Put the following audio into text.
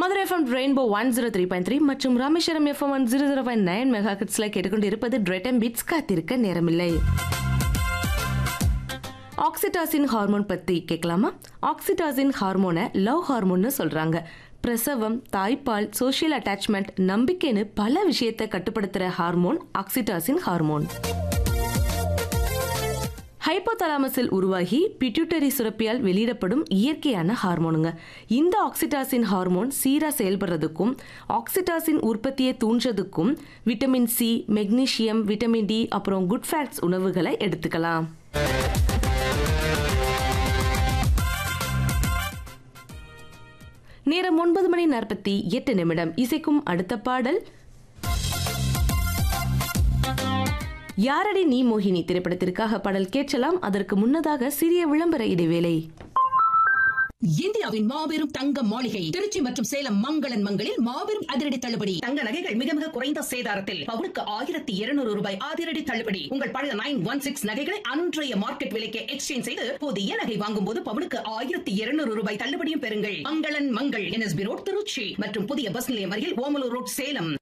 Madurai FM rainbow one zero three point three மற்றும் Rameswaram FM one zero zero point nine mega கிட்ஸ்ல கேட்டுக்கொண்டு இருப்பது டிரெட்டம் bits காத்திருக்க நேரமில்லை ஆக்சிடாசின் ஹார்மோன் பத்தி கேட்கலாமா ஆக்சிடாசின் ஹார்மோனை லவ் ஹார்மோன்னு சொல்றாங்க பிரசவம் தாய்ப்பால் சோஷியல் அட்டாச்மெண்ட் நம்பிக்கைன்னு பல விஷயத்தை கட்டுப்படுத்துற ஹார்மோன் ஆக்சிடாசின் ஹார்மோன் ஹைப்போதலாமஸில் உருவாகி பிட்யூட்டரி சுரப்பியால் வெளியிடப்படும் இயற்கையான ஹார்மோனுங்க இந்த ஆக்சிடாசின் ஹார்மோன் சீரா செயல்படுறதுக்கும் ஆக்சிடாசின் உற்பத்தியை தூண்டுறதுக்கும் vitamin C magnesium vitamin D அப்புறம் குட் ஃபேட்ஸ் உணவுகளை எடுத்துக்கலாம் நேரம் ஒன்பது மணி நாற்பத்தி எட்டு நிமிடம் இசைக்கும் அடுத்த பாடல் யாரடி நீ மோகினி திரைப்படத்திற்காக பாடல் கேட்கலாம் அதற்கு முன்னதாக சிறிய விளம்பர இடைவேளை இந்தியாவின் மாபெரும் தங்க மாளிகை திருச்சி மற்றும் சேலம் மங்களன் மங்களில் மாபெரும் அதிரடி தள்ளுபடி தங்க நகைகள் மிக மிக குறைந்த சேதாரத்தில் பவுனுக்கு ஆயிரத்தி இருநூறு ரூபாய் அதிரடி தள்ளுபடி உங்கள் பழைய நைன் ஒன் சிக்ஸ் நகைகளை அன்றைய மார்க்கெட் விலைக்கு எக்ஸ்சேஞ்ச் செய்து புதிய நகை வாங்கும் போது பவுனுக்கு ஆயிரத்தி இருநூறு ரூபாய் தள்ளுபடியும் பெறுங்கள் மங்களன் மங்கள் என்எஸ்பி ரோட் திருச்சி மற்றும் புதிய பஸ் நிலையம் அருகில் ஓமலூர் ரோட் சேலம்